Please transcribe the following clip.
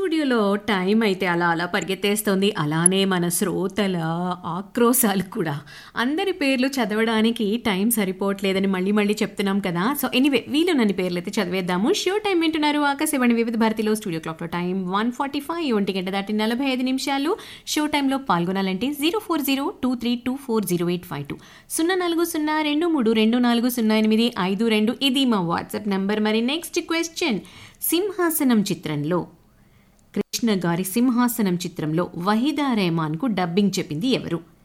స్టూడియోలో టైం అయితే అలా అలా పరిగెత్తేస్తోంది అలానే మన శ్రోతల ఆక్రోశాలు కూడా అందరి పేర్లు చదవడానికి టైం సరిపోవట్లేదని మళ్ళీ మళ్ళీ చెప్తున్నాం కదా సో ఎనీవే వీళ్ళు నన్ను పేర్లు అయితే చదివేద్దాము షో టైం వింటున్నారు ఆకాశవాణి వివిధ భారతిలో స్టూడియో క్లాక్లో టైం వన్ ఫార్టీ ఫైవ్ ఒంటి గంట దాటి నలభై ఐదు నిమిషాలు షో టైంలో పాల్గొనాలంటే zero four zero two three two four zero eight five two సున్నా నాలుగు సున్నా రెండు మూడు రెండు నాలుగు సున్నా ఎనిమిది ఐదు రెండు ఇది మా వాట్సాప్ నంబర్ మరి నెక్స్ట్ క్వశ్చన్ సింహాసనం చిత్రంలో కృష్ణ గారి సింహాసనం చిత్రంలో వహీదా రెహమాన్కు డబ్బింగ్ చెప్పింది ఎవరు